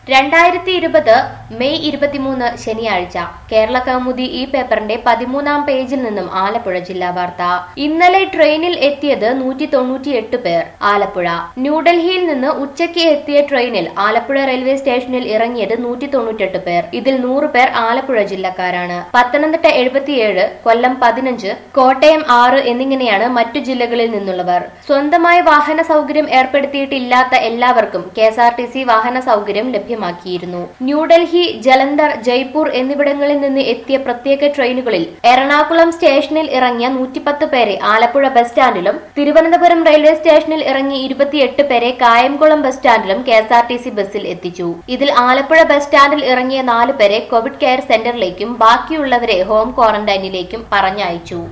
രണ്ടായിരത്തി ഇരുപത് മെയ് ഇരുപത്തിമൂന്ന് ശനിയാഴ്ച കേരള കൗമുദി ഈ പേപ്പറിന്റെ പതിമൂന്നാം പേജിൽ നിന്നും ആലപ്പുഴ ജില്ലാ വാർത്ത ഇന്നലെ ട്രെയിനിൽ എത്തിയത് നൂറ്റി തൊണ്ണൂറ്റിയെട്ട് പേർ ആലപ്പുഴ ന്യൂഡൽഹിയിൽ നിന്ന് ഉച്ചയ്ക്ക് എത്തിയ ട്രെയിനിൽ ആലപ്പുഴ റെയിൽവേ സ്റ്റേഷനിൽ ഇറങ്ങിയത് നൂറ്റി തൊണ്ണൂറ്റെട്ട് പേർ ഇതിൽ നൂറ് പേർ ആലപ്പുഴ ജില്ലക്കാരാണ് പത്തനംതിട്ട എഴുപത്തിയേഴ് കൊല്ലം പതിനഞ്ച് കോട്ടയം ആറ് എന്നിങ്ങനെയാണ് മറ്റു ജില്ലകളിൽ നിന്നുള്ളവർ സ്വന്തമായി വാഹന സൗകര്യം ഏർപ്പെടുത്തിയിട്ടില്ലാത്ത എല്ലാവർക്കും K S R T C വാഹന സൗകര്യം ലഭ്യമാക്കിയിരുന്നു ന്യൂഡൽഹി ജലന്ധർ ജയ്പൂർ എന്നിവിടങ്ങളിൽ നിന്ന് എത്തിയ പ്രത്യേക ട്രെയിനുകളിൽ എറണാകുളം സ്റ്റേഷനിൽ ഇറങ്ങിയ നൂറ്റിപ്പത്ത് പേരെ ആലപ്പുഴ ബസ് സ്റ്റാൻഡിലും തിരുവനന്തപുരം റെയിൽവേ സ്റ്റേഷനിൽ ഇറങ്ങി ഇരുപത്തിയെട്ട് പേരെ കായംകുളം ബസ് സ്റ്റാൻഡിലും K S R T C ബസ്സിൽ എത്തിച്ചു ഇതിൽ ആലപ്പുഴ ബസ് സ്റ്റാൻഡിൽ ഇറങ്ങിയ നാല് പേരെ കോവിഡ് കെയർ സെന്ററിലേക്കും ബാക്കിയുള്ളവരെ ഹോം ക്വാറന്റൈനിലേക്കും പറഞ്ഞയച്ചു